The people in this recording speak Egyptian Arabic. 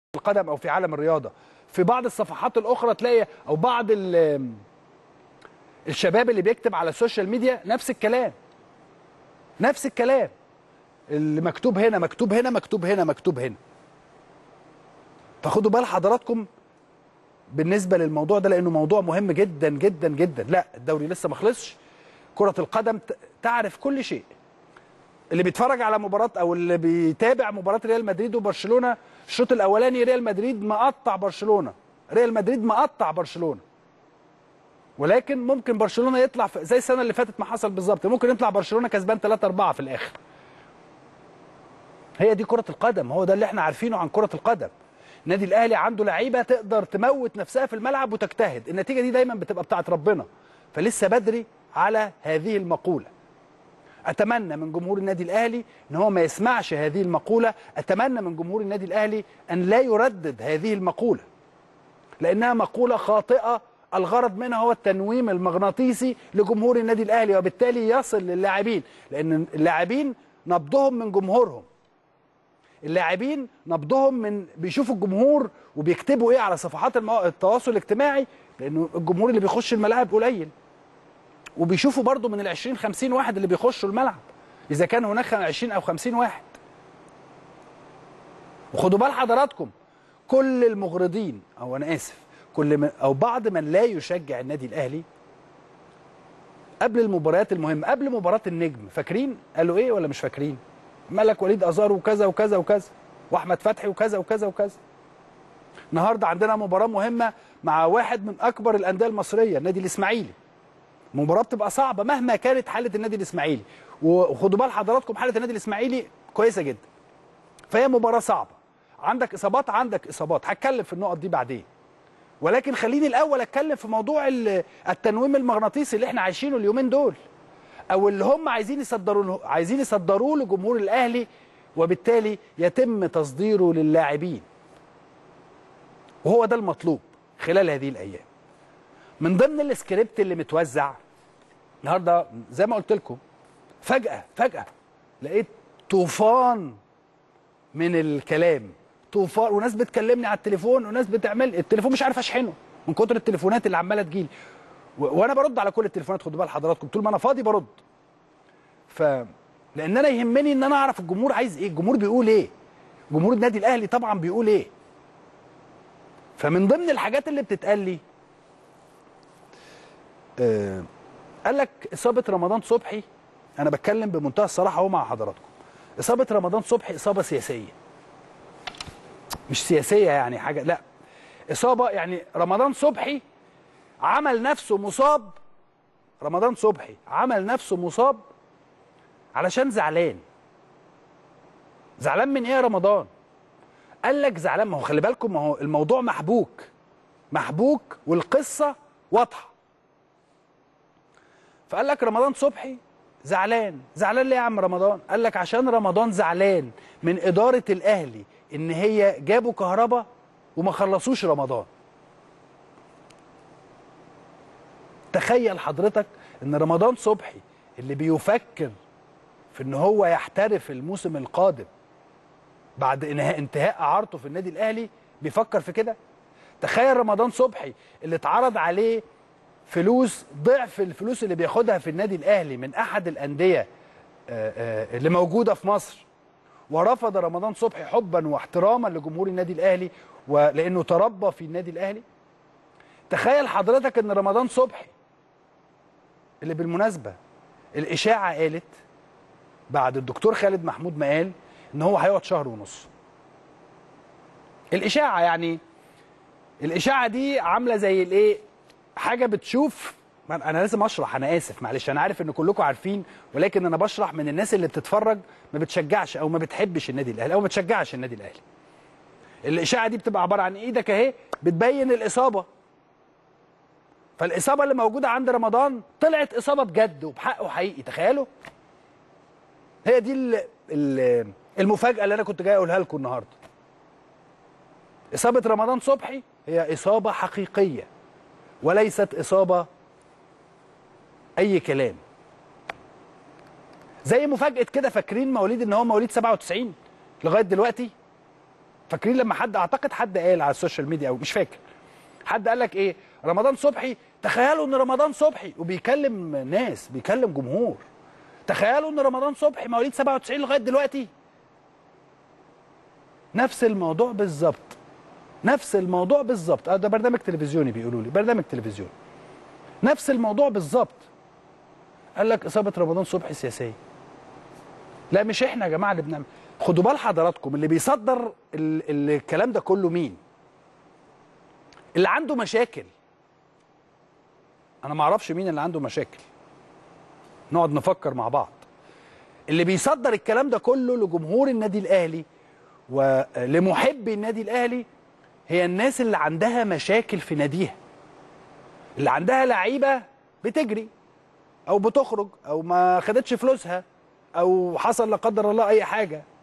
القدم او في عالم الرياضه في بعض الصفحات الاخرى تلاقي او بعض ال- الشباب اللي بيكتب على السوشيال ميديا نفس الكلام نفس الكلام اللي مكتوب هنا مكتوب هنا مكتوب هنا مكتوب هنا فخدوا بال حضراتكم بالنسبه للموضوع ده لانه موضوع مهم جدا جدا جدا لا الدوري لسه ما خلصش كره القدم ت- تعرف كل شيء اللي بيتفرج على مباراه او اللي بيتابع مباراه ريال مدريد وبرشلونه الشوط الاولاني ريال مدريد مقطع برشلونه ريال مدريد مقطع برشلونه ولكن ممكن برشلونه يطلع في زي السنه اللي فاتت ما حصل بالظبط ممكن يطلع برشلونه كسبان 3 4 في الاخر هي دي كره القدم هو ده اللي احنا عارفينه عن كره القدم النادي الاهلي عنده لعيبه تقدر تموت نفسها في الملعب وتجتهد النتيجه دي دايما بتبقى بتاعت ربنا فلسه بدري على هذه المقوله اتمنى من جمهور النادي الاهلي ان هو ما يسمعش هذه المقوله اتمنى من جمهور النادي الاهلي ان لا يردد هذه المقوله لانها مقوله خاطئه الغرض منها هو التنويم المغناطيسي لجمهور النادي الاهلي وبالتالي يصل للاعبين لان اللاعبين نبضهم من جمهورهم اللاعبين نبضهم من بيشوفوا الجمهور وبيكتبوا ايه على صفحات المو... التواصل الاجتماعي لانه الجمهور اللي بيخش الملاعب قليل وبيشوفوا برضو من ال 20 50 واحد اللي بيخشوا الملعب اذا كان هناك 20 او 50 واحد وخدوا بال حضراتكم كل المغرضين او انا اسف كل من او بعض من لا يشجع النادي الاهلي قبل المباريات المهمه قبل مباراه النجم فاكرين قالوا ايه ولا مش فاكرين ملك وليد ازار وكذا وكذا وكذا واحمد فتحي وكذا وكذا وكذا النهارده عندنا مباراه مهمه مع واحد من اكبر الانديه المصريه النادي الاسماعيلي مباراه بتبقى صعبه مهما كانت حاله النادي الاسماعيلي وخدوا بال حضراتكم حاله النادي الاسماعيلي كويسه جدا فهي مباراه صعبه عندك اصابات عندك اصابات هتكلم في النقط دي بعدين ولكن خليني الاول اتكلم في موضوع ال- التنويم المغناطيسي اللي احنا عايشينه اليومين دول او اللي هم عايزين يصدروا له- عايزين يصدروه لجمهور الاهلي وبالتالي يتم تصديره للاعبين وهو ده المطلوب خلال هذه الايام من ضمن السكريبت اللي متوزع النهارده زي ما قلت لكم فجاه فجاه لقيت طوفان من الكلام طوفان وناس بتكلمني على التليفون وناس بتعمل التليفون مش عارف اشحنه من كتر التليفونات اللي عماله تجيلي و... وانا برد على كل التليفونات خدوا بال حضراتكم طول ما انا فاضي برد ف لان انا يهمني ان انا اعرف الجمهور عايز ايه الجمهور بيقول ايه جمهور النادي الاهلي طبعا بيقول ايه فمن ضمن الحاجات اللي بتتقال لي آه قال لك اصابه رمضان صبحي انا بتكلم بمنتهى الصراحه اهو مع حضراتكم اصابه رمضان صبحي اصابه سياسيه مش سياسيه يعني حاجه لا اصابه يعني رمضان صبحي عمل نفسه مصاب رمضان صبحي عمل نفسه مصاب علشان زعلان زعلان من ايه يا رمضان قال لك زعلان ما هو خلي بالكم ما هو الموضوع محبوك محبوك والقصه واضحه فقال لك رمضان صبحي زعلان زعلان ليه يا عم رمضان قال لك عشان رمضان زعلان من اداره الاهلي ان هي جابوا كهربا وما خلصوش رمضان تخيل حضرتك ان رمضان صبحي اللي بيفكر في ان هو يحترف الموسم القادم بعد انهاء انتهاء اعارته في النادي الاهلي بيفكر في كده تخيل رمضان صبحي اللي اتعرض عليه فلوس ضعف الفلوس اللي بياخدها في النادي الاهلي من احد الانديه آه، آه، اللي موجوده في مصر ورفض رمضان صبحي حبا واحتراما لجمهور النادي الاهلي ولانه تربى في النادي الاهلي تخيل حضرتك ان رمضان صبحي اللي بالمناسبه الاشاعه قالت بعد الدكتور خالد محمود ما قال ان هو هيقعد شهر ونص الاشاعه يعني الاشاعه دي عامله زي الايه حاجه بتشوف ما انا لازم اشرح انا اسف معلش انا عارف ان كلكم عارفين ولكن انا بشرح من الناس اللي بتتفرج ما بتشجعش او ما بتحبش النادي الاهلي او ما بتشجعش النادي الاهلي الاشاعه دي بتبقى عباره عن ايدك اهي بتبين الاصابه فالاصابه اللي موجوده عند رمضان طلعت اصابه بجد وبحقه حقيقي تخيلوا هي دي ال- ال- المفاجاه اللي انا كنت جاي اقولها لكم النهارده اصابه رمضان صبحي هي اصابه حقيقيه وليست اصابه اي كلام زي مفاجاه كده فاكرين مواليد ان هو مواليد 97 لغايه دلوقتي فاكرين لما حد اعتقد حد قال على السوشيال ميديا او مش فاكر حد قال لك ايه رمضان صبحي تخيلوا ان رمضان صبحي وبيكلم ناس بيكلم جمهور تخيلوا ان رمضان صبحي مواليد 97 لغايه دلوقتي نفس الموضوع بالظبط نفس الموضوع بالظبط اه ده برنامج تلفزيوني بيقولوا لي برنامج تلفزيوني نفس الموضوع بالظبط قال لك اصابه رمضان صبحي سياسيه لا مش احنا يا جماعه اللي بنعمل خدوا بال حضراتكم اللي بيصدر ال- الكلام ده كله مين اللي عنده مشاكل انا ما اعرفش مين اللي عنده مشاكل نقعد نفكر مع بعض اللي بيصدر الكلام ده كله لجمهور النادي الاهلي ولمحبي النادي الاهلي هي الناس اللي عندها مشاكل في ناديها اللي عندها لعيبه بتجري او بتخرج او ما خدتش فلوسها او حصل لا قدر الله اي حاجه